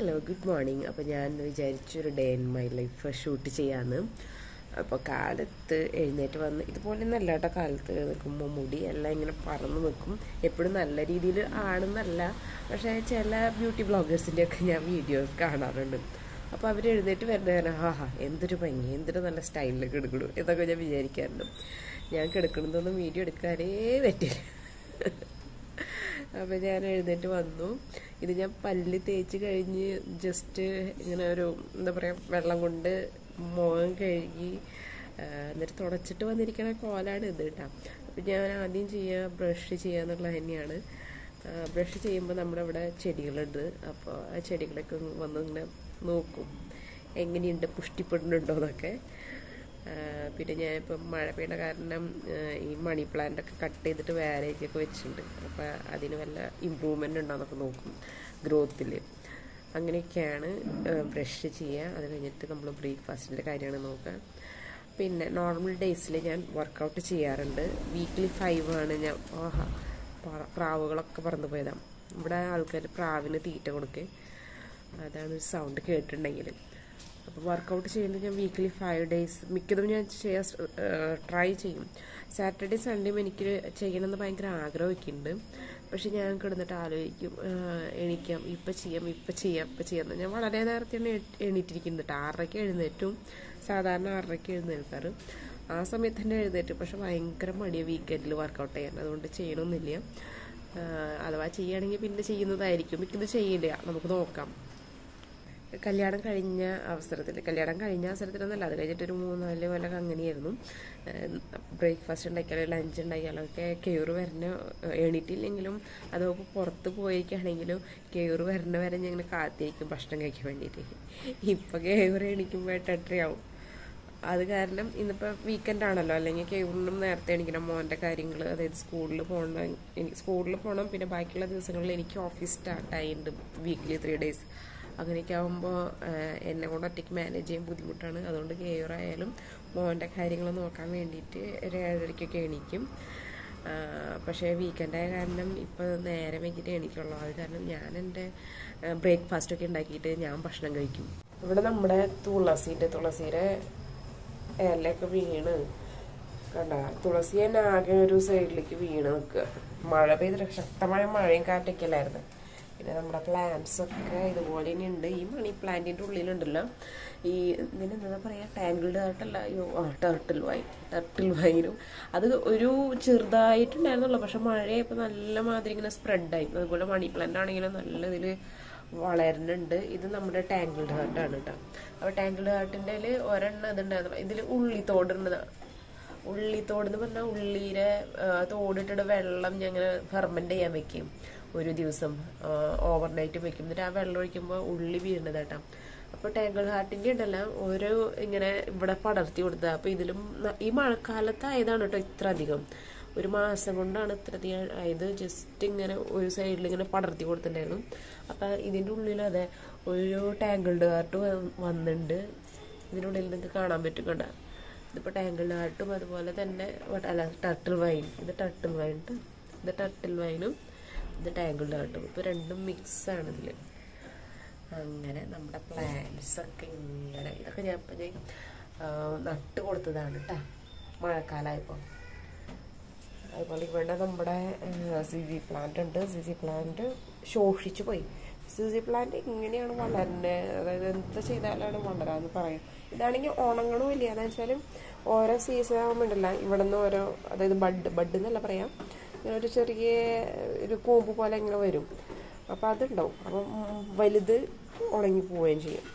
Hello good morning അപ്പോൾ ഞാൻ വിചാരിച്ചു ഒരു day in my life shoot ചെയ്യാമെന്ന് അപ്പോൾ കാലത്ത് എഴുന്നേറ്റ് വന്ന് ഇതുപോലെ നല്ല കേട്ടോ കാലത്ത് നിൽക്കുമ്പോൾ മുടി എല്ലാം ഇങ്ങനെ പറന്ന് നിൽക്കും എപ്പോഴും നല്ല രീതിയിൽ ആണെന്നല്ല പക്ഷേ ചില ബ്യൂട്ടി ബ്ലോഗേഴ്സിൻ്റെ ഒക്കെ ഞാൻ വീഡിയോസ് കാണാറുണ്ട് അപ്പോൾ അവർ എഴുന്നേറ്റ് വരുന്നതാണ് ആഹാ എന്തൊരു ഭംഗി എന്തൊരു നല്ല സ്റ്റൈലിൽ കിടക്കണു എന്നൊക്കെ ഞാൻ വിചാരിക്കാറുണ്ട് ഞാൻ കിടക്കണതൊന്നും വീഡിയോ എടുക്കാനേ പറ്റില്ല അപ്പോൾ ഞാൻ എഴുന്നേറ്റ് വന്നു ഇത് ഞാൻ പല്ല് തേച്ച് കഴിഞ്ഞ് ജസ്റ്റ് ഇങ്ങനെ ഒരു എന്താ പറയുക വെള്ളം കൊണ്ട് മുഖം കഴുകി ആ, എന്നിട്ട് തുടച്ചിട്ട് വന്നിരിക്കണ കോലാണ് ഇത് കേട്ടോ അപ്പം ഞാൻ ആദ്യം ചെയ്യുക ബ്രഷ് ചെയ്യുക എന്നുള്ളത് തന്നെയാണ് ബ്രഷ് ചെയ്യുമ്പോൾ നമ്മുടെ ഇവിടെ ചെടികളുണ്ട് അപ്പോൾ ആ ചെടികളൊക്കെ ഒന്ന് വന്ന് ഇങ്ങനെ നോക്കും എങ്ങനെയുണ്ട് പുഷ്ടിപ്പെടുന്നുണ്ടോ എന്നൊക്കെ ആ, പിന്നെ ഞാൻ ഇപ്പം മഴ പെയ്യുന്ന കാരണം ആ, ഈ മണി പ്ലാന്റ് ഒക്കെ കട്ട് ചെയ്തിട്ട് വേറെയൊക്കെ വെച്ചിട്ടുണ്ട് അപ്പം അതിന് വല്ല ഇമ്പ്രൂവ്മെൻ്റ് ഉണ്ടോ എന്നൊക്കെ നോക്കും ഗ്രോത്തിൽ അങ്ങനെയൊക്കെയാണ് ബ്രഷ് ചെയ്യുക അത് കഴിഞ്ഞിട്ട് നമ്മൾ ബ്രേക്ക്ഫാസ്റ്റിൻ്റെ കാര്യമാണ് നോക്കുക പിന്നെ നോർമൽ ഡേയ്സിൽ ഞാൻ വർക്കൗട്ട് ചെയ്യാറുണ്ട് വീക്ക്ലി ഫൈവ് ആണ് ഞാൻ ആഹാ പ്ര- പ്രാവുകളൊക്കെ പറന്നു പോയതാണ് ഇവിടെ ആൾക്കാർ പ്രാവിന് തീറ്റ കൊടുക്കുക അതാണ് സൗണ്ട് കേട്ടിട്ടുണ്ടെങ്കിൽ അപ്പോൾ വർക്കൗട്ട് ചെയ്യുന്നത് ഞാൻ വീക്ക്ലി ഫൈവ് ഡേയ്സ് മിക്കതും ഞാൻ ചെയ്യാൻ ട്രൈ ചെയ്യും സാറ്റർഡേ സൺഡേയും എനിക്ക് ചെയ്യണമെന്ന് ഭയങ്കര ആഗ്രഹമൊക്കെ ഉണ്ട് പക്ഷെ ഞാൻ കിടന്നിട്ട് ആലോചിക്കും ആ, എണീക്കാം ഇപ്പം ചെയ്യാം ഇപ്പം ചെയ്യാം ഇപ്പം ചെയ്യാം എന്ന്. ഞാൻ വളരെ നേരത്തെയാണ് എ- എണീറ്റിരിക്കുന്നത് കേട്ടോ ആറരയ്ക്ക് എഴുന്നേറ്റും സാധാരണ ആറരയ്ക്ക് എഴുന്നേൽക്കാറ് ആ സമയത്ത് തന്നെ എഴുന്നേറ്റ് പക്ഷെ ഭയങ്കര മടിയാണ് വീക്കെൻഡിൽ വർക്കൗട്ട് ചെയ്യാൻ അതുകൊണ്ട് ചെയ്യണമെന്നില്ല ആ, അഥവാ ചെയ്യുകയാണെങ്കിൽ പിന്നെ ചെയ്യുന്നതായിരിക്കും മിക്കത് ചെയ്യില്ല നമുക്ക് നോക്കാം കല്യാണം കഴിഞ്ഞ അവസരത്തിൽ കല്യാണം കഴിഞ്ഞ അവസരത്തിലൊന്നല്ല അത് കഴിഞ്ഞിട്ട് ഒരു മൂന്നാല് കൊല്ലം അങ്ങനെയായിരുന്നു ബ്രേക്ക്ഫാസ്റ്റ് ഉണ്ടാക്കിയാലും ലഞ്ച് ഉണ്ടാക്കിയാലും ഒക്കെ കെയർ വരുന്ന എണീറ്റില്ലെങ്കിലും അതോ ഇപ്പോൾ പുറത്ത് പോയിരിക്കുകയാണെങ്കിലും കെയർ വരുന്ന വരെ ഞാൻ ഇങ്ങനെ കാത്തിരിക്കും ഭക്ഷണം കഴിക്കാൻ വേണ്ടിയിട്ട് ഇപ്പം കെയർ എണീക്കുമ്പോൾ ടെട്രിയാവും അത് കാരണം ഇന്നിപ്പോൾ വീക്കെൻഡ് ആണല്ലോ അല്ലെങ്കിൽ കേവറിനും നേരത്തെ എണീക്കണം മോൻ്റെ കാര്യങ്ങൾ അതായത് സ്കൂളിൽ പോകണം എനിക്ക് സ്കൂളിൽ പോകണം പിന്നെ ബാക്കിയുള്ള ദിവസങ്ങളിൽ എനിക്ക് ഓഫീസ് സ്റ്റാർട്ട് ആയിട്ടുണ്ട് വീക്ക്ലി ത്രീ ഡേയ്സ് അങ്ങനെയൊക്കെ ആകുമ്പോൾ എന്നെ കൊണ്ട് ഒറ്റയ്ക്ക് മാനേജ് ചെയ്യാൻ ബുദ്ധിമുട്ടാണ് അതുകൊണ്ട് കെയറായാലും മോൻ്റെ കാര്യങ്ങൾ നോക്കാൻ വേണ്ടിയിട്ട് ഒരു ഏഴരയ്ക്കൊക്കെ എണീക്കും ആ, പക്ഷേ വീക്കെൻഡായ കാരണം ഇപ്പോൾ നേരെ വൈകിട്ട് എണീക്കുള്ളൂ അത് കാരണം ഞാൻ എൻ്റെ ബ്രേക്ക്ഫാസ്റ്റൊക്കെ ഉണ്ടാക്കിയിട്ട് ഞാൻ ഭക്ഷണം കഴിക്കും ഇവിടെ നമ്മുടെ തുളസിൻ്റെ തുളസിയുടെ ഇലയൊക്കെ വീണ് കണ്ട തുളസി തന്നെ ആകെ ഒരു സൈഡിലേക്ക് വീണ് നിൽക്കുക മഴ പെയ്തിട്ട് ശക്തമായ മഴയും കാറ്റൊക്കെ അല്ലായിരുന്നു പിന്നെ നമ്മുടെ പ്ലാന്റ്സ് ഒക്കെ ഇതുപോലെ തന്നെ ഉണ്ട് ഈ മണി പ്ലാന്റിന്റെ ഉള്ളിലുണ്ടല്ലോ ഈ ഇതിനെന്താ പറയാ ടാങ്കിൾഡ് ആയിട്ടല്ല അയ്യോ ആ ടർട്ടിൽ വൈൻ ടർട്ടിൽ വൈനും അത് ഒരു ചെറുതായിട്ടുണ്ടായിരുന്നുള്ളൂ പക്ഷെ മഴയപ്പോൾ നല്ല മാതിരി ഇങ്ങനെ സ്പ്രെഡായി അതുപോലെ മണി പ്ലാന്റ് ആണെങ്കിലും നല്ല ഇതിൽ വളരുന്നുണ്ട് ഇത് നമ്മുടെ ടാങ്കിൾഡ് ഹാർട്ടാണ് കേട്ടോ അപ്പോൾ ടാങ്കിൾഡ് ഹാർട്ടിൻ്റെ ഒരെണ്ണം ഇതുണ്ടായിരുന്നു ഇതിൽ ഉള്ളിത്തോടുണ്ട് ഉള്ളിത്തോട് എന്ന് പറഞ്ഞാൽ ഉള്ളിയുടെ ആ, തോടിട്ടിട്ട് വെള്ളം ഞങ്ങൾ ഫെർമെന്റ് ചെയ്യാൻ വെക്കും ഒരു ദിവസം ഓവർനൈറ്റ് വെക്കും എന്നിട്ട് ആ വെള്ളം ഒഴിക്കുമ്പോൾ ഉള്ളി വീഴുന്നത് കേട്ടോ അപ്പോൾ ടാങ്കിൾ ഹാർട്ടിൻ്റെ ഉണ്ടല്ല ഓരോ ഇങ്ങനെ ഇവിടെ പടർത്തി കൊടുത്തത് അപ്പോൾ ഇതിലും ന- ഈ മഴക്കാലത്തായതാണ് കേട്ടോ ഇത്ര അധികം ഒരു മാസം കൊണ്ടാണ് ഇത്ര അധികം ആയത് ജസ്റ്റ് ഇങ്ങനെ ഒരു സൈഡിൽ ഇങ്ങനെ പടർത്തി കൊടുത്തിട്ടുണ്ടായിരുന്നു അപ്പം ഇതിൻ്റെ ഉള്ളിൽ അതെ ഒരു ടാങ്കിൾഡ് ഹാർട്ട് വന്നിട്ടുണ്ട് ഇതിനുള്ളിൽ നിങ്ങൾക്ക് കാണാൻ പറ്റും കണ്ട ഇതിപ്പോൾ ടാങ്കിൾ ഹാർട്ടും അതുപോലെ തന്നെ വട്ട- അല്ല ടർട്ടിൽ വൈൻ ഇത് ടർട്ടിൽ വൈൻ ട്ടോ. ഇത് ടർട്ടിൽ വൈനും ഇത് ടാങ്കിൾഡ് ഹാർട്ടും ഇപ്പോൾ രണ്ടും മിക്സ് ആണ് ഇതിൽ അങ്ങനെ നമ്മുടെ പ്ലാന്റ്സ് ഒക്കെ ഇങ്ങനെ ഇതൊക്കെ ഞാൻ ഇപ്പം ഞാൻ ആ, നട്ട് കൊടുത്തതാണ് കേട്ടോ മഴക്കാലമായപ്പോൾ അതുപോലെ ഇവിടെ നമ്മുടെ സി ജി പ്ലാന്റ് ഉണ്ട് സി ജി പ്ലാന്റ് ശോഷിച്ചു പോയി സി ജി പ്ലാന്റ് ഇങ്ങനെയാണ് വളരുന്നത് അതായത് എന്ത് ചെയ്താലാണ് വളരാന്ന് പറയും ഇതാണെങ്കിൽ ഉണങ്ങണവും ഇല്ല അതെന്ന് വെച്ചാൽ ഓരോ സീസൺ ആകുമ്പോണ്ടല്ല ഇവിടെ നിന്ന് ഓരോ അതായത് ബഡ് ബഡ് എന്നല്ല പറയാം ഇങ്ങനെ ഒരു ചെറിയ ഒരു കൂമ്പ് പോലെ ഇങ്ങനെ വരും അപ്പം അതുണ്ടാവും അപ്പം ഉം, വലുത് ഉണങ്ങി പോവുകയും ചെയ്യും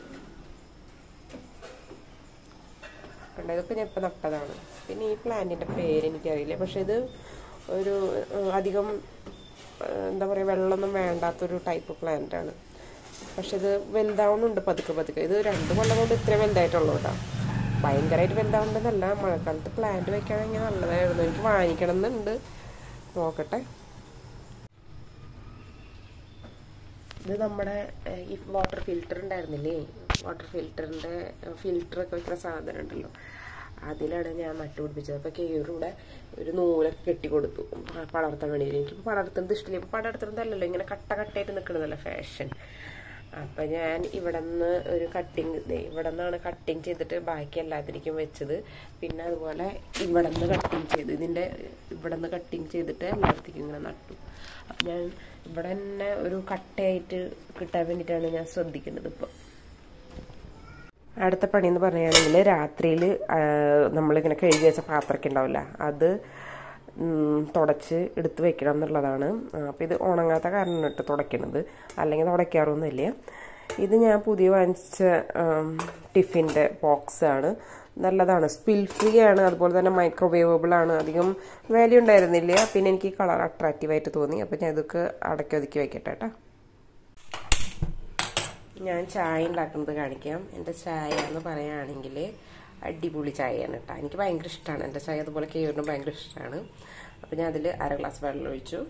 കണ്ടോ ഇതൊക്കെ ഞാൻ ഇപ്പം നട്ടതാണ് പിന്നെ ഈ പ്ലാന്റിന്റെ പേര് എനിക്കറിയില്ല പക്ഷെ ഇത് ഒരു ഏഹ്, അധികം ഏഹ്, എന്താ പറയുക വെള്ളമൊന്നും വേണ്ടാത്തൊരു ടൈപ്പ് പ്ലാന്റ് ആണ് പക്ഷെ ഇത് വലുതാവുന്നുണ്ട് പതുക്കെ പതുക്കെ ഇത് രണ്ട് കൊല്ലം കൊണ്ട് ഇത്രയും വലുതായിട്ടുള്ളൂ കേട്ടോ ഭയങ്കരമായിട്ട് വലുതാവുന്നതല്ല മഴക്കാലത്ത് പ്ലാന്റ് വെക്കുകയാണെങ്കിൽ നല്ലതായിരുന്നു എനിക്ക് വാങ്ങിക്കണം എന്നുണ്ട് നോക്കട്ടെ ഇത് നമ്മുടെ ഏഹ്, ഈ വാട്ടർ ഫിൽറ്റർ ഉണ്ടായിരുന്നില്ലേ വാട്ടർ ഫിൽറ്ററിന്റെ ഫിൽറ്ററൊക്കെ വെക്കുന്ന സാധനം ഉണ്ടല്ലോ അതിലാണ് ഞാൻ നട്ടുപിടിപ്പിച്ചത് അപ്പോൾ കേറൂടെ ഒരു നൂലൊക്കെ കെട്ടി കൊടുത്തു പടർത്താൻ വേണ്ടി എനിക്ക് പടർത്തുന്നത് ഇഷ്ടമില്ല ഇപ്പം പടർത്തുന്നതല്ലല്ലോ ഇങ്ങനെ കട്ട കട്ടയായിട്ട് നിൽക്കണതല്ല ഫാഷൻ അപ്പം ഞാൻ ഇവിടെ നിന്ന് ഒരു കട്ടിങ് ഇവിടെ നിന്നാണ് കട്ടിങ് ചെയ്തിട്ട് ബാക്കി എല്ലാത്തിലേക്കും വെച്ചത് പിന്നെ അതുപോലെ ഇവിടെ നിന്ന് കട്ടിങ് ചെയ്ത് ഇതിൻ്റെ ഇവിടെ നിന്ന് കട്ടിങ് ചെയ്തിട്ട് എല്ലാത്തിലേക്കും ഇങ്ങനെ നട്ടു അപ്പം ഞാൻ ഇവിടെ തന്നെ ഒരു കട്ടയായിട്ട് കിട്ടാൻ വേണ്ടിയിട്ടാണ് ഞാൻ ശ്രദ്ധിക്കുന്നത് ഇപ്പോൾ അടുത്ത പണി എന്ന് പറയുകയാണെങ്കിൽ രാത്രിയിൽ നമ്മളിങ്ങനെ കഴുകി വെച്ച പാത്രമൊക്കെ ഉണ്ടാവില്ല അത് തുടച്ച് എടുത്ത് വെക്കണം എന്നുള്ളതാണ് അപ്പോൾ ഇത് ഉണങ്ങാത്ത കാരണം ഇട്ട് തുടയ്ക്കണത് അല്ലെങ്കിൽ തുടയ്ക്കാറൊന്നുമില്ല ഇത് ഞാൻ പുതിയ വാങ്ങിച്ച ടിഫിൻ്റെ ബോക്സ് ആണ് നല്ലതാണ് സ്പിൽ ഫ്രീ ആണ് അതുപോലെ തന്നെ മൈക്രോവേവബിൾ ആണ് അധികം വാല്യൂ ഉണ്ടായിരുന്നില്ല പിന്നെ എനിക്ക് കളർ അട്രാക്റ്റീവായിട്ട് തോന്നി അപ്പോൾ ഞാൻ ഇതൊക്കെ അടക്കി ഒതുക്കി വെക്കട്ടെ കേട്ടോ ഞാൻ ചായ ഉണ്ടാക്കുന്നത് കാണിക്കാം എൻ്റെ ചായ എന്ന് പറയുകയാണെങ്കിൽ അടിപൊളി ചായയാണ് കേട്ടോ എനിക്ക് ഭയങ്കര ഇഷ്ടമാണ് എൻ്റെ ചായ അതുപോലെ കേറിനും ഭയങ്കര ഇഷ്ടമാണ് അപ്പം ഞാൻ അതിൽ അര ഗ്ലാസ് വെള്ളം ഒഴിച്ചു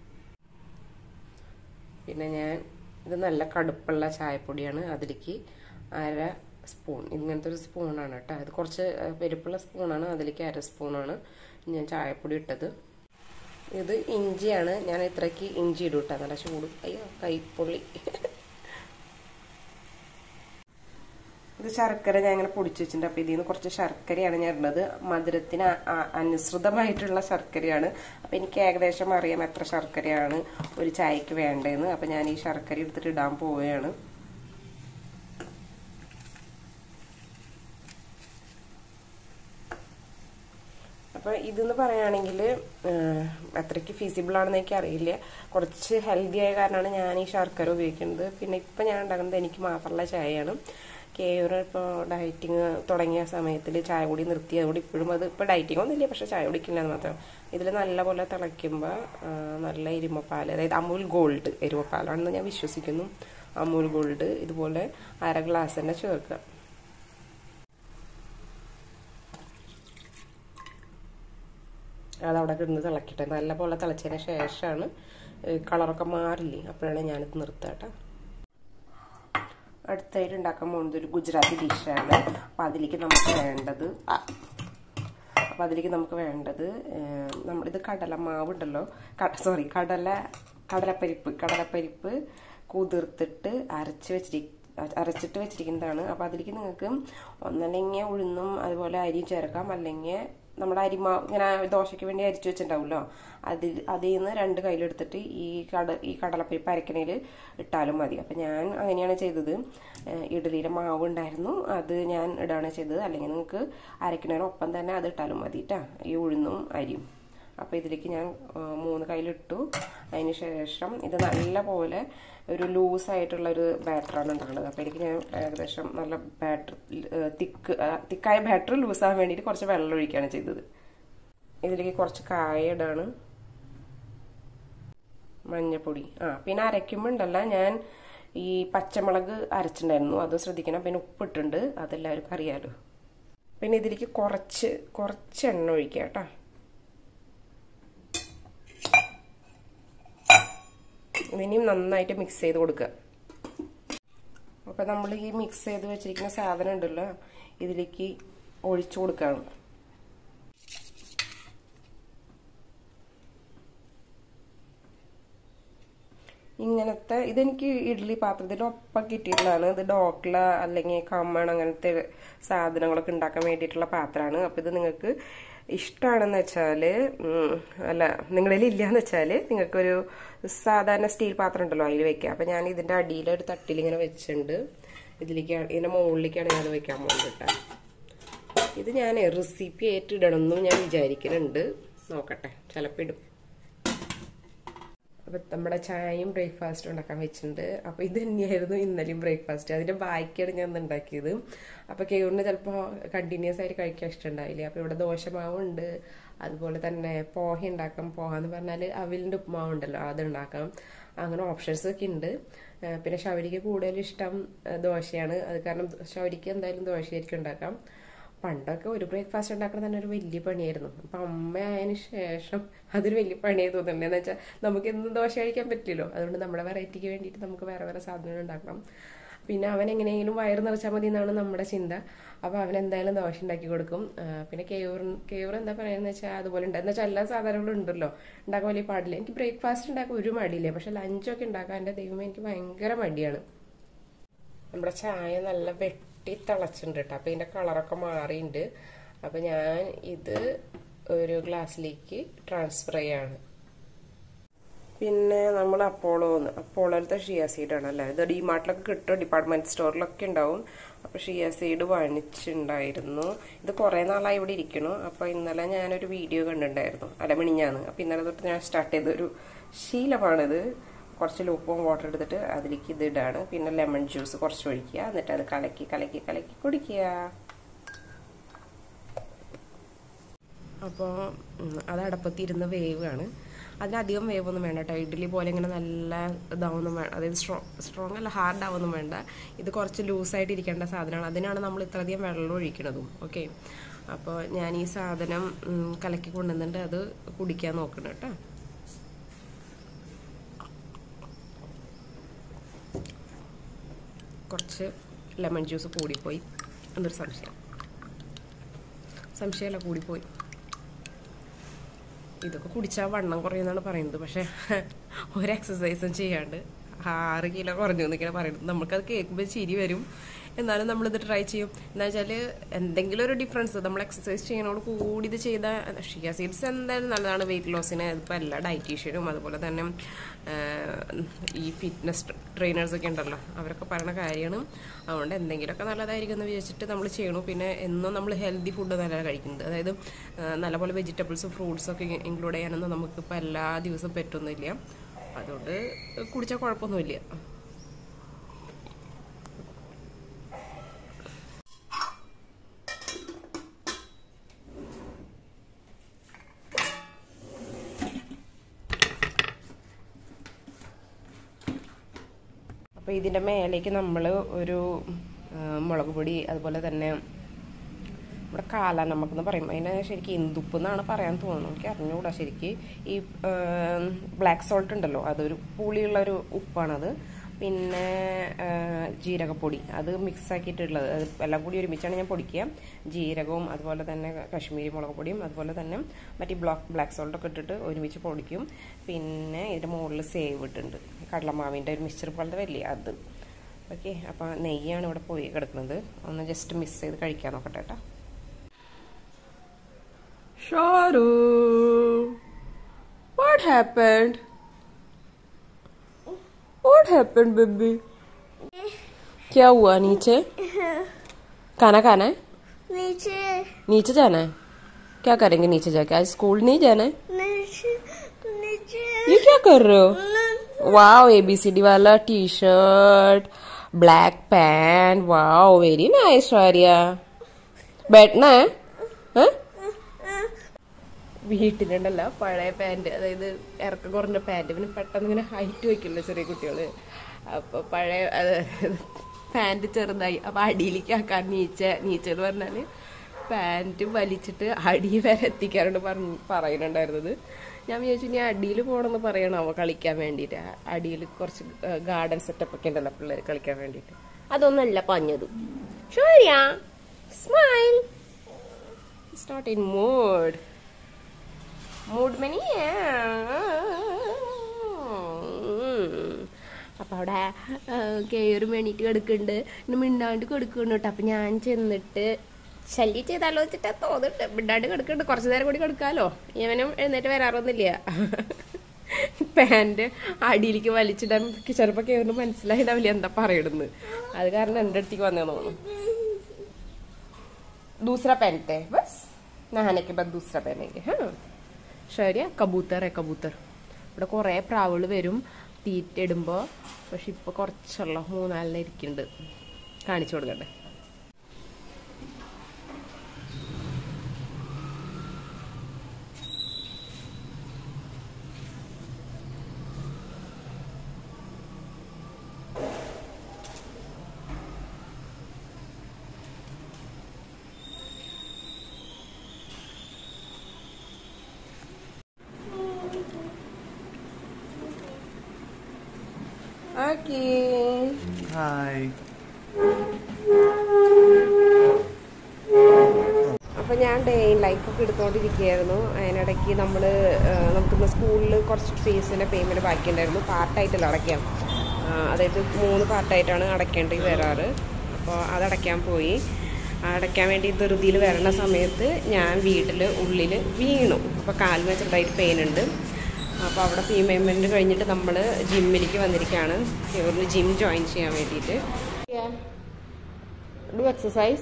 പിന്നെ ഞാൻ ഇത് നല്ല കടുപ്പുള്ള ചായപ്പൊടിയാണ് അതിലേക്ക് അര സ്പൂൺ ഇങ്ങനത്തെ ഒരു സ്പൂണാണ് കേട്ടോ അത് കുറച്ച് പെരുപ്പുള്ള സ്പൂണാണ് അതിലേക്ക് അര സ്പൂണാണ് ഞാൻ ചായപ്പൊടി ഇട്ടത് ഇത് ഇഞ്ചിയാണ് ഞാൻ ഇത്രയ്ക്ക് ഇഞ്ചി ഇടും കേട്ടോ നല്ല ചൂട് അയ്യോ കൈപ്പൊള്ളി ഇത് ശർക്കര ഞാൻ ഇങ്ങനെ പൊടിച്ചു വെച്ചിട്ടുണ്ട് അപ്പോൾ ഇതിൽ നിന്ന് കുറച്ച് ശർക്കരയാണ് ഞാൻ ഇടുന്നത് മധുരത്തിന് അനുസൃതമായിട്ടുള്ള ശർക്കരയാണ് അപ്പോൾ എനിക്ക് ഏകദേശം അറിയാം എത്ര ശർക്കരയാണ് ഒരു ചായക്ക് വേണ്ടതെന്ന് അപ്പോൾ ഞാൻ ഈ ശർക്കര എടുത്തിട്ട് ഇടാൻ പോവുകയാണ് അപ്പോൾ ഇതെന്ന് പറയുകയാണെങ്കിൽ അത്രയ്ക്ക് ഫീസിബിൾ ആണെന്ന് എനിക്ക് അറിയില്ല കുറച്ച് ഹെൽത്തി ആയ കാരണമാണ് ഞാൻ ഈ ശർക്കര ഉപയോഗിക്കുന്നത് പിന്നെ ഇപ്പം ഞാൻ ഉണ്ടാക്കുന്നത് എനിക്ക് മാത്രമുള്ള ചായയാണ് കേവർ ഇപ്പോൾ ഡയറ്റിങ് തുടങ്ങിയ സമയത്തിൽ ചായ കുടി നിർത്തി അതുകൊണ്ട് ഇപ്പോഴും അത് ഇപ്പോൾ ഡയറ്റിംഗ് ഒന്നുമില്ല പക്ഷെ ചായ കുടിക്കില്ല എന്ന് മാത്രം ഇതിൽ നല്ലപോലെ തിളയ്ക്കുമ്പോൾ നല്ല എരുമപ്പാൽ അതായത് അമൂൽ ഗോൾഡ് എരുമപ്പാലാണെന്ന് ഞാൻ വിശ്വസിക്കുന്നു അമൂൽ ഗോൾഡ് ഇതുപോലെ അര ഗ്ലാസ് തന്നെ ചേർക്കുക അതവിടെ കിടന്ന് തിളക്കട്ടെ നല്ലപോലെ തിളച്ചതിന് ശേഷമാണ് കളറൊക്കെ മാറില്ലേ അപ്പോഴാണ് ഞാനിത് നിർത്തുക കേട്ടോ അടുത്തായിട്ട് ഉണ്ടാക്കാൻ പോകുന്നത് ഒരു ഗുജറാത്തി ഡിഷാണ് അപ്പോൾ അതിലേക്ക് നമുക്ക് വേണ്ടത് അപ്പോൾ അതിലേക്ക് നമുക്ക് വേണ്ടത് നമ്മളിത് കടലമാവ് ഉണ്ടല്ലോ സോറി കടല കടലപ്പരിപ്പ് കടലപ്പരിപ്പ് കുതിർത്തിട്ട് അരച്ച് വെച്ചിരി അരച്ചിട്ട് വെച്ചിരിക്കുന്നതാണ് അപ്പോൾ അതിലേക്ക് നിങ്ങൾക്ക് ഒന്നല്ലെങ്കിൽ ഉഴുന്നും അതുപോലെ അരിയും ചേർക്കാം അല്ലെങ്കിൽ നമ്മുടെ അരിമാ ഇങ്ങനെ ദോശയ്ക്ക് വേണ്ടി അരിച്ചു വെച്ചിട്ടുണ്ടാവുമല്ലോ അതിൽ അതിൽ നിന്ന് രണ്ട് കയ്യിലെടുത്തിട്ട് ഈ കട ഈ കടലപ്പരിപ്പ് അരക്കണയിൽ ഇട്ടാലും മതി അപ്പം ഞാൻ അങ്ങനെയാണ് ചെയ്തത് ഇഡലിയുടെ മാവ് ഉണ്ടായിരുന്നു അത് ഞാൻ ഇടാണ് ചെയ്തത് അല്ലെങ്കിൽ നിങ്ങൾക്ക് അരക്കണതിനൊപ്പം തന്നെ അത് ഇട്ടാലും മതി കേട്ടോ ഈ ഉഴുന്നും അരിയും അപ്പോൾ ഇതിലേക്ക് ഞാൻ മൂന്ന് കയ്യിലിട്ടു അതിന് ശേഷം ഇത് നല്ല പോലെ ഒരു ലൂസായിട്ടുള്ള ഒരു ബാറ്ററാണ് ഉണ്ടാകുന്നത് അപ്പോൾ എനിക്ക് ഞാൻ ഏകദേശം നല്ല ബാറ്റർ തിക്ക് തിക്കായ ബാറ്റർ ലൂസാകാൻ വേണ്ടിയിട്ട് കുറച്ച് വെള്ളം ഒഴിക്കുകയാണ് ചെയ്തത് ഇതിലേക്ക് കുറച്ച് കായ ഇടാണ് മഞ്ഞപ്പൊടി ആ പിന്നെ അരയ്ക്കുമ്പോൾ ഉണ്ടല്ല ഞാൻ ഈ പച്ചമുളക് അരച്ചിട്ടുണ്ടായിരുന്നു അത് ശ്രദ്ധിക്കണം പിന്നെ ഉപ്പിട്ടുണ്ട് അതെല്ലാവർക്കും അറിയാലോ പിന്നെ ഇതിലേക്ക് കുറച്ച് കുറച്ച് എണ്ണ ഒഴിക്കുക കേട്ടോ ഇനിയും നന്നായിട്ട് മിക്സ് ചെയ്ത് കൊടുക്കുക അപ്പം നമ്മൾ ഈ മിക്സ് ചെയ്ത് വെച്ചിരിക്കുന്ന സാധനം ഉണ്ടല്ലോ ഇതിലേക്ക് ഒഴിച്ചു കൊടുക്കുകയാണ് ഇങ്ങനത്തെ ഇതെനിക്ക് ഇഡ്ഡലി പാത്രത്തിൽ ഒപ്പം കിട്ടിയിട്ടുള്ളതാണ് ഇത് ഡോക്ല അല്ലെങ്കിൽ കമ്മൺ അങ്ങനത്തെ സാധനങ്ങളൊക്കെ ഉണ്ടാക്കാൻ വേണ്ടിയിട്ടുള്ള പാത്രമാണ് അപ്പോൾ ഇത് നിങ്ങൾക്ക് ഇഷ്ടമാണെന്ന് വെച്ചാൽ അല്ല നിങ്ങളിൽ ഇല്ലയെന്ന് വെച്ചാൽ നിങ്ങൾക്കൊരു സാധാരണ സ്റ്റീൽ പാത്രം ഉണ്ടല്ലോ അതിൽ വെക്കാം അപ്പം ഞാൻ ഇതിൻ്റെ അടിയിൽ ഒരു തട്ടിൽ ഇങ്ങനെ വെച്ചിട്ടുണ്ട് ഇതിലേക്ക് ഇതിൻ്റെ മുകളിലേക്കാണ് ഞാൻ വെക്കാൻ പോകുന്നത് കേട്ടോ ഇത് ഞാൻ റെസിപ്പി ആയിട്ടിടണമെന്നും ഞാൻ വിചാരിക്കുന്നുണ്ട് നോക്കട്ടെ ചിലപ്പോൾ ഇടും അപ്പം നമ്മുടെ ചായയും ബ്രേക്ക്ഫാസ്റ്റും ഉണ്ടാക്കാൻ വെച്ചിട്ടുണ്ട് അപ്പോൾ ഇത് തന്നെയായിരുന്നു ഇന്നലെയും ബ്രേക്ക്ഫാസ്റ്റ് അതിൻ്റെ ബാക്കിയാണ് ഞാൻ ഉണ്ടാക്കിയത് അപ്പോൾ കേറിന് ചിലപ്പോൾ കണ്ടിന്യൂസ് ആയിട്ട് കഴിക്കാൻ ഇഷ്ടമുണ്ടാവില്ല അപ്പോൾ ഇവിടെ ദോശമാവുണ്ട് അതുപോലെ തന്നെ പോഹ ഉണ്ടാക്കാം പോഹ എന്ന് പറഞ്ഞാൽ അവിലിൻ്റെ ഉപ്പുമാവ് ഉണ്ടല്ലോ അത് ഉണ്ടാക്കാം അങ്ങനെ ഓപ്ഷൻസ് ഒക്കെ ഉണ്ട് പിന്നെ ശൗരിക്ക് കൂടുതൽ ഇഷ്ടം ദോശയാണ് അത് കാരണം ശൗരിക്ക് എന്തായാലും ദോശയായിരിക്കും ഉണ്ടാക്കാം പണ്ടൊക്കെ ഒരു ബ്രേക്ക്ഫാസ്റ്റ് ഉണ്ടാക്കണം തന്നെ ഒരു വലിയ പണിയായിരുന്നു അപ്പം അമ്മ ആയതിനു ശേഷം അതൊരു വലിയ പണിയായി തോന്നുന്നുണ്ട് എന്ന് വെച്ചാൽ നമുക്ക് എന്നും ദോശ കഴിക്കാൻ പറ്റില്ലല്ലോ അതുകൊണ്ട് നമ്മുടെ വെറൈറ്റിക്ക് വേണ്ടിയിട്ട് നമുക്ക് വേറെ വേറെ സാധനങ്ങൾ ഉണ്ടാക്കണം പിന്നെ അവൻ എങ്ങനെയെങ്കിലും വയറ് നിറച്ചാൽ മതി എന്നാണ് നമ്മുടെ ചിന്ത അപ്പോൾ അവൻ എന്തായാലും ദോശ ഉണ്ടാക്കി കൊടുക്കും പിന്നെ കേവർ കേവർ എന്താ പറയുന്നത് വെച്ചാൽ അതുപോലെ ഉണ്ട് എന്ന് വെച്ചാൽ എല്ലാ സാധനങ്ങളും ഉണ്ടല്ലോ ഉണ്ടാക്കാൻ വലിയ പാടില്ല എനിക്ക് ബ്രേക്ക്ഫാസ്റ്റ് ഉണ്ടാക്കാൻ ഒരു മടിയില്ല പക്ഷെ ലഞ്ചൊക്കെ ഉണ്ടാക്കാൻ എൻ്റെ ദൈവമേ എനിക്ക് ഭയങ്കര മടിയാണ് നമ്മുടെ ചായ നല്ല വെട്ടി തിളച്ചിട്ടുണ്ട് കേട്ടോ അപ്പം ഇതിൻ്റെ കളറൊക്കെ മാറിയിട്ടുണ്ട് അപ്പം ഞാൻ ഇത് ഒരു ഗ്ലാസ്സിലേക്ക് ട്രാൻസ്ഫർ ചെയ്യാണ് പിന്നെ നമ്മൾ അപ്പോളോ അപ്പോളോലത്തെ ഷിയ സീഡാണ് അല്ലേ ഇത് ഡിമാർട്ടിലൊക്കെ കിട്ടും ഡിപ്പാർട്ട്മെന്റ് സ്റ്റോറിലൊക്കെ ഉണ്ടാവും അപ്പോൾ ഷിയ സീഡ് വാങ്ങിച്ചിട്ടുണ്ടായിരുന്നു ഇത് കുറേ നാളായി ഇവിടെ ഇരിക്കണു അപ്പോൾ ഇന്നലെ ഞാനൊരു വീഡിയോ കണ്ടിട്ടുണ്ടായിരുന്നു അല്ല മിണിഞ്ഞാന്ന് അപ്പോൾ ഇന്നലെ തൊട്ട് ഞാൻ സ്റ്റാർട്ട് ചെയ്തൊരു ശീലമാണിത് കുറച്ച് ലൂപ്പും വാട്ടർ എടുത്തിട്ട് അതിലേക്ക് ഇത് ഇടാണ് പിന്നെ ലെമൺ ജ്യൂസ് കുറച്ച് ഒഴിക്കുക എന്നിട്ട് അത് കലക്കി കലക്കി കലക്കി കുടിക്കുക അപ്പോൾ അത് അടപ്പത്തിരുന്ന വേവാണ് അതിനധികം വേവൊന്നും വേണ്ട കേട്ടോ ഇഡ്ഡലി പോലെ ഇങ്ങനെ നല്ല ഇതാവൊന്നും വേണ്ട അതായത് സ്ട്രോ സ്ട്രോങ് അല്ല ഹാർഡ് ആവൊന്നും വേണ്ട ഇത് കുറച്ച് ലൂസായിട്ട് ഇരിക്കേണ്ട സാധനമാണ് അതിനാണ് നമ്മൾ ഇത്രയധികം വെള്ളം ഒഴിക്കണതും ഓക്കെ അപ്പോൾ ഞാൻ ഈ സാധനം കലക്കി കൊണ്ടുവന്നിട്ട് അത് കുടിക്കാൻ നോക്കണം കേട്ടോ കുറച്ച് ലെമൺ ജ്യൂസ് കൂടിപ്പോയി എന്നൊരു സംശയം സംശയമല്ല കൂടിപ്പോയി ഇതൊക്കെ കുടിച്ചാൽ വണ്ണം കുറയുമെന്നാണ് പറയുന്നത് പക്ഷെ ഒരു എക്സസൈസും ചെയ്യാണ്ട് ആറ് കിലോ കുറഞ്ഞു എന്നൊക്കെയാണ് പറയുന്നത് നമുക്കത് കേൾക്കുമ്പോൾ ചിരി വരും എന്നാലും നമ്മളിത് ട്രൈ ചെയ്യും എന്താ വെച്ചാൽ എന്തെങ്കിലും ഒരു ഡിഫറൻസ് നമ്മൾ എക്സസൈസ് ചെയ്യുന്നതോട് കൂടി ഇത് ചെയ്താൽ ഷിയ സീഡ്സ് എന്തായാലും നല്ലതാണ് വെയിറ്റ് ലോസിന് ഇപ്പോൾ എല്ലാ ഡയറ്റീഷ്യനും അതുപോലെ തന്നെ ഈ ഫിറ്റ്നസ് ട്രെയിനേഴ്സൊക്കെ ഉണ്ടല്ലോ അവരൊക്കെ പറയുന്ന കാര്യമാണ് അതുകൊണ്ട് എന്തെങ്കിലുമൊക്കെ നല്ലതായിരിക്കും എന്ന് വിചാരിച്ചിട്ട് നമ്മൾ ചെയ്യണു പിന്നെ എന്നും നമ്മൾ ഹെൽത്തി ഫുഡ് നല്ല കഴിക്കുന്നത് അതായത് നല്ലപോലെ വെജിറ്റബിൾസും ഫ്രൂട്ട്സും ഒക്കെ ഇൻക്ലൂഡ് ചെയ്യാനൊന്നും നമുക്കിപ്പോൾ എല്ലാ ദിവസവും പറ്റൊന്നുമില്ല അതുകൊണ്ട് കുടിച്ചാൽ കുഴപ്പമൊന്നുമില്ല അപ്പോൾ ഇതിൻ്റെ മേലേക്ക് നമ്മൾ ഒരു മുളക് പൊടി അതുപോലെ തന്നെ നമ്മുടെ കാല നമുക്കെന്ന് പറയും അതിനെ ശരിക്കും ഇന്ദുപ്പ് എന്നാണ് പറയാൻ തോന്നുന്നു എനിക്ക് അറിഞ്ഞുകൂടാ ശരിക്ക് ഈ ബ്ലാക്ക് സോൾട്ട് ഉണ്ടല്ലോ അതൊരു പുളിയുള്ള ഒരു ഉപ്പാണത് പിന്നെ ജീരകപ്പൊടി അത് മിക്സ് ആക്കിയിട്ടുള്ളത് അത് എല്ലാം കൂടി ഒരുമിച്ചാണ് ഞാൻ പൊടിക്കുക ജീരകവും അതുപോലെ തന്നെ കശ്മീരി മുളക് പൊടിയും അതുപോലെ തന്നെ മറ്റേ ബ്ലാക്ക് ബ്ലാക്ക് സോൾട്ടൊക്കെ ഇട്ടിട്ട് ഒരുമിച്ച് പൊടിക്കും പിന്നെ ഇതിൻ്റെ മുകളിൽ സേവ് ഇട്ടുണ്ട് കടലമാവിൻ്റെ ഒരു മിക്സ്ചർ പോലത്തെ വലിയ അത് ഓക്കെ അപ്പോൾ നെയ്യാണ് ഇവിടെ പോയി കിടക്കുന്നത് ഒന്ന് ജസ്റ്റ് മിക്സ് ചെയ്ത് കഴിക്കാൻ നോക്കട്ടെ കേട്ടോ Sharu what happened What happened, baby? क्या हुआ नीचे खाना खाना है नीचे नीचे जाना है क्या करेंगे नीचे जाके आज स्कूल नहीं जाना है नीचे नीचे ये क्या कर रहे हो वाओ एबीसीडी वाला T shirt black pant wow very nice Arya बैठना है हाँ? വീട്ടിലുണ്ടല്ലോ പഴയ പാൻറ് അതായത് ഇറക്കം കുറഞ്ഞ പാൻറ് പിന്നെ പെട്ടെന്ന് ഇങ്ങനെ ഹൈറ്റ് വയ്ക്കില്ല ചെറിയ കുട്ടികൾ അപ്പോൾ പഴയ പാൻറ് ചെറുതായി അപ്പോൾ അടിയിലേക്ക് ആക്കാൻ നീച്ച നീച്ച എന്ന് പറഞ്ഞാൽ പാൻറ് വലിച്ചിട്ട് അടി വരെ എത്തിക്കാറുണ്ട് പറഞ്ഞ് പറയുന്നുണ്ടായിരുന്നത് ഞാൻ വിചാരിച്ചു ഇനി അടിയിൽ പോകണമെന്ന് പറയണോ കളിക്കാൻ വേണ്ടിയിട്ട് അടിയിൽ കുറച്ച് ഗാർഡൻ സെറ്റപ്പ് ഒക്കെ ഉണ്ടല്ലോ പിള്ളേർ കളിക്കാൻ വേണ്ടിയിട്ട് അതൊന്നല്ല പറഞ്ഞത് ശരിയാ smile start in mood mood money അപ്പം അവിടെ കയറി വേണ്ടിയിട്ട് കിടക്കുന്നുണ്ട് ഇന്ന് മിണ്ടാണ്ട് കിടക്കുന്നുണ്ട് കേട്ടോ അപ്പം ഞാൻ ചെന്നിട്ട് ശല്യം ചെയ്താലോ വെച്ചിട്ടാ തോന്നുന്നുണ്ട് മിണ്ടാണ്ട് കിടക്കുന്നുണ്ട് കുറച്ച് നേരം കൂടി കിടക്കാലോ ഇവനും എഴുന്നേറ്റ് വരാറൊന്നുമില്ല പാൻറ് അടിയിലേക്ക് വലിച്ചിടാൻ ചിലപ്പോൾ കയറുന്നു മനസ്സിലായിണ്ടാവില്ല എന്താ പറയണെന്ന് അത് കാരണം എൻ്റെ അടുത്തേക്ക് വന്നേ തോന്നുന്നു दूसरा पहनते हैं बस नहाने के बाद दूसरा पहनेंगे हाँ ശരിയാ കബൂത്തർ കബൂത്തർ ഇവിടെ കുറേ പ്രാവുകൾ വരും തീറ്റ ഇടുമ്പോൾ പക്ഷെ ഇപ്പോൾ കുറച്ചുള്ള മൂന്നാലിനെ ഇരിക്കുന്നുണ്ട് കാണിച്ചു കൊടുക്കട്ടെ ഓക്കേ ഹായ് അപ്പോൾ ഞാൻ ഡേ ലൈഫൊക്കെ എടുത്തുകൊണ്ടിരിക്കുകയായിരുന്നു അതിനിടയ്ക്ക് നമ്മൾ നമുക്കിന്ന് സ്കൂളിൽ കുറച്ച് ഫീസിൻ്റെ പേയ്മെൻറ്റ് ബാക്കിയുണ്ടായിരുന്നു പാർട്ടായിട്ടല്ല അടയ്ക്കാം ആ, അതായത് മൂന്ന് പാർട്ടായിട്ടാണ് അടയ്ക്കേണ്ടി വരാറ് അപ്പോൾ അത് അടയ്ക്കാൻ പോയി ആ അടയ്ക്കാൻ വേണ്ടി ധൃതിയിൽ വരണ സമയത്ത് ഞാൻ വീട്ടിൽ ഉള്ളിൽ വീണു അപ്പോൾ കാലിന് ചെറുതായിട്ട് പെയിൻ ഉണ്ട് അപ്പോൾ അവിടെ ഫീ പേയ്മെൻറ്റ് കഴിഞ്ഞിട്ട് നമ്മൾ ജിമ്മിലേക്ക് വന്നിരിക്കുകയാണ് ഒരു ജിം ജോയിൻ ചെയ്യാൻ വേണ്ടിയിട്ട് ഡു എക്സസൈസ്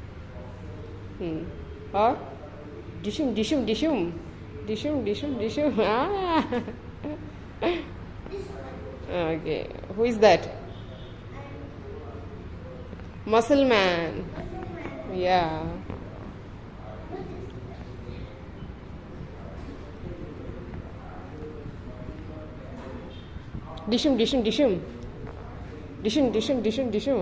ഓർ ഡിഷും ഡിഷും ഡിഷും ഡിഷും ഡിഷും ഡിഷും ആ okay who is that muscle man യാ ഡിഷും ഡിഷും ഡിഷും ഡിഷും ഡിഷും ഡിഷും ഡിഷും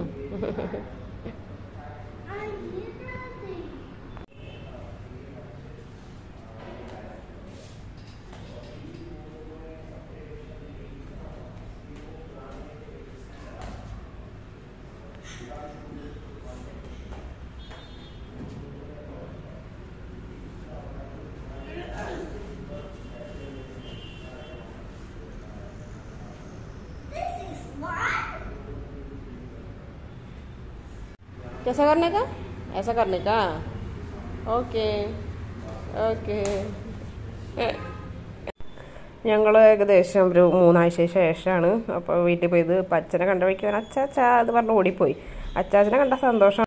कैसा करने का ऐसा करने का ഓക്കെ ഓക്കെ ഞങ്ങൾ ഏകദേശം ഒരു മൂന്നാഴ്ച ശേഷമാണ് അപ്പോൾ വീട്ടിൽ പോയത് അപ്പം അച്ഛനെ കണ്ട വയ്ക്കാൻ അച്ചാച്ചാ എന്ന് പറഞ്ഞ് ഓടിപ്പോയി അച്ചാച്ചനെ കണ്ട സന്തോഷം